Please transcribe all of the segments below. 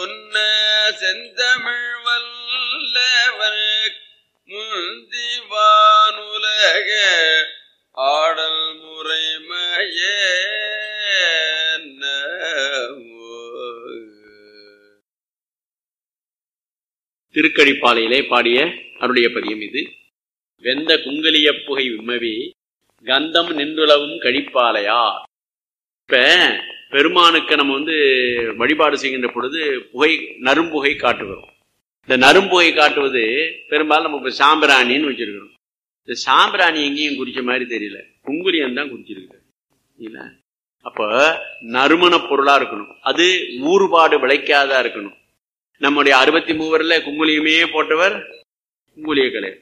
முன்ன செந்தமிழ் வல்லவர் முந்திவானுலக ஆடல் முறைமையே திருக்கடிப்பாலையிலே பாடிய அருடைய பதியம் இது வெந்த குங்கலிய புகை விம்மவி கந்தம் நின்றுளவும் கழிப்பாலையா இப்ப பெருமானுக்கு நம்ம வந்து வழிபாடு செய்கின்ற பொழுது புகை நரும்புகை காட்டுகிறோம் இந்த நரும்புகை காட்டுவது பெரும்பாலும் நம்ம இப்ப சாம்பிராணின்னு வச்சிருக்கிறோம் இந்த சாம்பிராணி எங்கேயும் குறிச்ச மாதிரி தெரியல குங்குலியம் தான் குறிச்சிருக்கு இல்ல அப்ப நறுமண பொருளா இருக்கணும் அது ஊறுபாடு விளைக்காதா இருக்கணும் நம்முடைய அறுபத்தி மூவர்ல குங்குலியமே போட்டவர் குங்குலிய கலை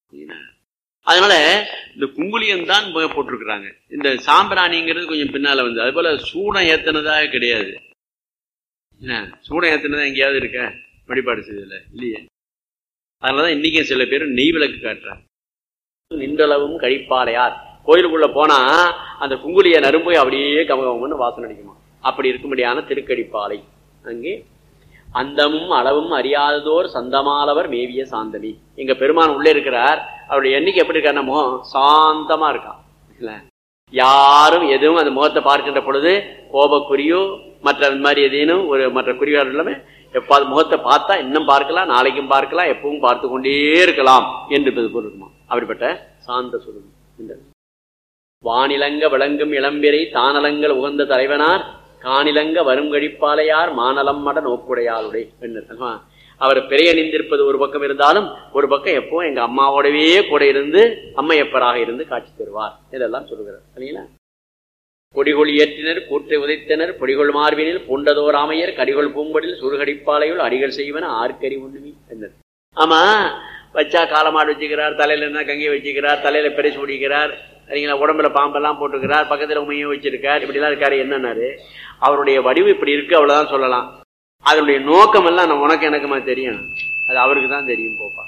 அதனால இந்த குங்குலியம் தான் போட்டிருக்கிறாங்க இந்த சாம்பிராணிங்கிறது கொஞ்சம் பின்னால வந்து அது போல சூடம் ஏத்தனதாக கிடையாது என்ன சூடம் ஏத்தனதா எங்கேயாவது இருக்க வழிபாடு செய்தல இல்லையே அதனாலதான் இன்னைக்கும் சில பேர் நெய் விளக்கு காட்டுறாங்க நின்றளவும் கழிப்பாளையார் கோயிலுக்குள்ள போனா அந்த குங்குலிய நரும்போய் அப்படியே கமகமன்னு வாசனை அடிக்குமா அப்படி இருக்கும்படியான திருக்கடிப்பாலை அங்கே அந்தமும் அளவும் அறியாததோர் சந்தமாலவர் மேவிய சாந்தமி எங்க பெருமான் உள்ளே இருக்கிறார் அவருடைய எண்ணிக்கை எப்படி இருக்கார் முகம் சாந்தமா இருக்கான் இல்ல யாரும் எதுவும் அந்த முகத்தை பார்க்கின்ற பொழுது கோபக்குறியோ மற்ற மாதிரி எதேனும் ஒரு மற்ற குறிகள் எல்லாமே எப்பாவது முகத்தை பார்த்தா இன்னும் பார்க்கலாம் நாளைக்கும் பார்க்கலாம் எப்பவும் பார்த்து கொண்டே இருக்கலாம் என்று பொருளுமா அப்படிப்பட்ட சாந்த சொல்லுங்க வானிலங்க விளங்கும் இளம்பிரை தானலங்கள் உகந்த தலைவனார் காணிலங்க வரும் கழிப்பாளையார் மானலம் மட நோக்குடையாளுடைய பெண்ணர் அவர் பிறையணிந்திருப்பது ஒரு பக்கம் இருந்தாலும் ஒரு பக்கம் எப்பவும் எங்க அம்மாவோடவே கூட இருந்து அம்மையப்பராக இருந்து காட்சி தருவார் இதெல்லாம் சொல்லுகிறார் சரிங்களா கொடிகொள் ஏற்றினர் கூற்றை உதைத்தனர் பொடிகொள் மார்பினில் பூண்டதோர் ஆமையர் கடிகொள் பூம்படில் சுருகடிப்பாளையுள் அடிகள் செய்வன ஆர்க்கறி உண்ணுமி என்றார் ஆமா வச்சா காலமாடு வச்சுக்கிறார் தலையில என்ன கங்கை வச்சுக்கிறார் தலையில பெருசு முடிக்கிறார் சரிங்களா உடம்புல பாம்பெல்லாம் போட்டுக்கிறார் பக்கத்துல உமையும் வச்சிருக்கார் இப்படிலாம் இருக்காரு என்னன்னாரு அவருடைய வடிவு இப்படி இருக்கு அவ்வளவுதான் சொல்லலாம் அதனுடைய நோக்கம் எல்லாம் நம்ம உனக்கு எனக்குமா தெரியும் அது அவருக்கு தான் தெரியும் போப்பா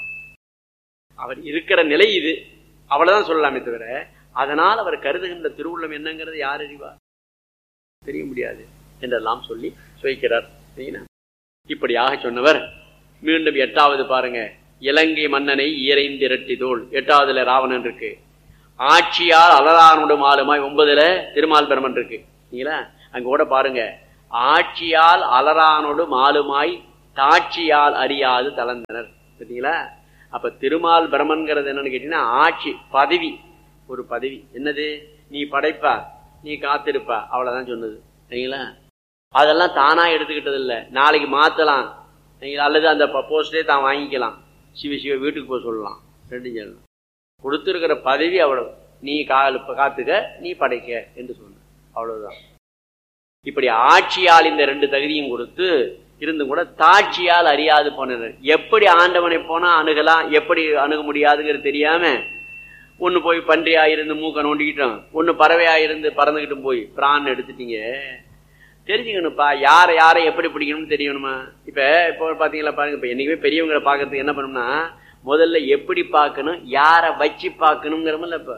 அவர் இருக்கிற நிலை இது அவ்வளவுதான் சொல்லலாமே தவிர அதனால் அவர் கருதுகின்ற திருவுள்ளம் என்னங்கிறது யார் அறிவார் தெரிய முடியாது என்றெல்லாம் சொல்லி சுவைக்கிறார் இப்படியாக சொன்னவர் மீண்டும் எட்டாவது பாருங்க இலங்கை மன்னனை ஈரைந்திரட்டி தோல் எட்டாவதுல ராவணன் இருக்கு ஆட்சியால் அலரானுடு மாலுமாய் ஒன்பதுல திருமால் பெருமன் இருக்கு சரிங்களா அங்க கூட பாருங்க ஆட்சியால் அலரானோடு மாலுமாய் தாட்சியால் அறியாது தளர்ந்தனர் சரிங்களா அப்ப திருமால் பிரமன்கிறது என்னன்னு கேட்டீங்கன்னா ஆட்சி பதவி ஒரு பதவி என்னது நீ படைப்பா நீ காத்திருப்பா அவ்வளவுதான் சொன்னது சரிங்களா அதெல்லாம் தானா எடுத்துக்கிட்டது இல்லை நாளைக்கு மாத்தலாம் அல்லது அந்த போஸ்டே தான் வாங்கிக்கலாம் சிவ சிவ வீட்டுக்கு போக சொல்லலாம் ரெண்டும் சொல்லலாம் கொடுத்துருக்கிற பதவி அவ்வளவு நீ கால் காத்துக்க நீ படைக்க என்று சொன்ன அவ்வளவுதான் இப்படி ஆட்சியால் இந்த ரெண்டு தகுதியும் கொடுத்து இருந்தும் கூட தாட்சியால் அறியாது போனர் எப்படி ஆண்டவனை போனா அணுகலாம் எப்படி அணுக முடியாதுங்கிறது தெரியாம ஒன்னு போய் பன்றியா இருந்து மூக்க நோண்டிக்கிட்டோம் ஒன்னு பறவையா இருந்து பறந்துகிட்டும் போய் பிரான் எடுத்துட்டீங்க தெரிஞ்சுக்கணும்ப்பா யாரை யாரை எப்படி பிடிக்கணும்னு தெரியணுமா இப்ப இப்போ பாத்தீங்களா பாருங்க இப்ப என்னைக்குமே பெரியவங்களை பாக்குறதுக்கு என்ன பண்ணணும்னா முதல்ல எப்படி பார்க்கணும் யாரை வச்சு பார்க்கணுங்கிறமில்ல இப்ப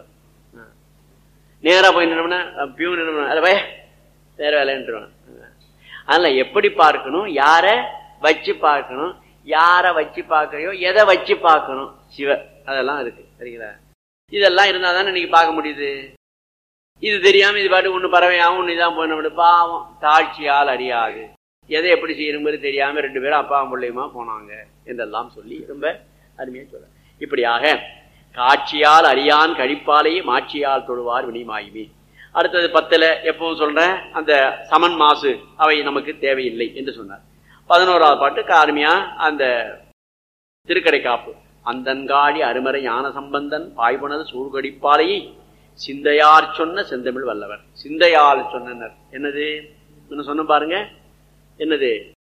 நேரா போய் நின்னோம்னா பியூன் நின்னோம்னா அதை பய வேற வேலைன்றான் அதனால எப்படி பார்க்கணும் யார வச்சு பார்க்கணும் யார வச்சு பார்க்கறையோ எதை வச்சு பார்க்கணும் சிவ அதெல்லாம் இருக்கு சரிங்களா இதெல்லாம் இருந்தா தானே இன்னைக்கு பார்க்க முடியுது இது தெரியாம இது பாட்டு ஒண்ணு பறவையாவும் ஒண்ணு இதான் போன பாவம் தாட்சியால் அறியாது எதை எப்படி செய்யணுங்கிறது தெரியாம ரெண்டு பேரும் அப்பாவும் பிள்ளையுமா போனாங்க என்றெல்லாம் சொல்லி ரொம்ப அருமையா சொல்ல இப்படியாக காட்சியால் அறியான் கழிப்பாலேயே மாட்சியால் தொழுவார் வினிமாயுமே அடுத்தது பத்துல எப்பவும் சொல்றேன் அந்த சமன் மாசு அவை நமக்கு தேவையில்லை என்று சொன்னார் பதினோராவது பாட்டு கார்மியா அந்த திருக்கடை காப்பு அந்தன்காடி அருமறை ஞான சம்பந்தன் பாய்பனது சூழ்கடிப்பாலையை சிந்தையார் சொன்ன செந்தமிழ் வல்லவர் சிந்தையால் சொன்னனர் என்னது என்ன சொன்ன பாருங்க என்னது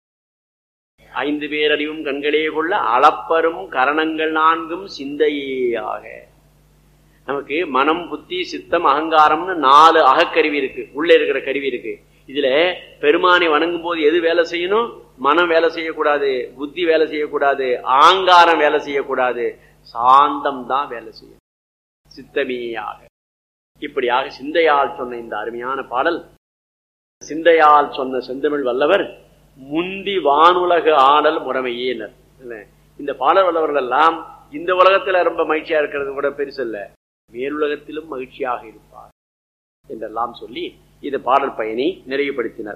ஐந்து பேரறிவும் கண்களே கொள்ள அளப்பரும் கரணங்கள் நான்கும் சிந்தையாக நமக்கு மனம் புத்தி சித்தம் அகங்காரம்னு நாலு அகக்கருவி இருக்கு உள்ள இருக்கிற கருவி இருக்கு இதுல பெருமானை வணங்கும் போது எது வேலை செய்யணும் மனம் வேலை செய்யக்கூடாது புத்தி வேலை செய்யக்கூடாது ஆங்காரம் வேலை செய்யக்கூடாது சாந்தம் தான் வேலை செய்யும் சித்தமேயாக இப்படியாக சிந்தையால் சொன்ன இந்த அருமையான பாடல் சிந்தையால் சொன்ன செந்தமிழ் வல்லவர் முந்தி வானுலகு ஆடல் முறைமையினர் இல்ல? இந்த பாடல் வல்லவர்கள் எல்லாம் இந்த உலகத்துல ரொம்ப மகிழ்ச்சியா இருக்கிறது கூட பெருசல்ல மேலுலகத்திலும் மகிழ்ச்சியாக இருப்பார் என்றெல்லாம் சொல்லி இது பாடல் பயனை நிறைவுபடுத்தினர்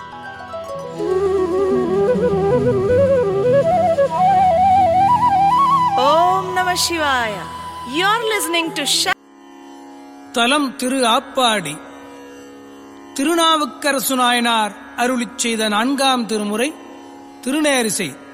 Om Namah Shivaya. You're listening to Shah. தலம் திரு ஆப்பாடி திருநாவுக்கரசு நாயனார் அருளிச் செய்த நான்காம் திருமுறை திருநேரிசை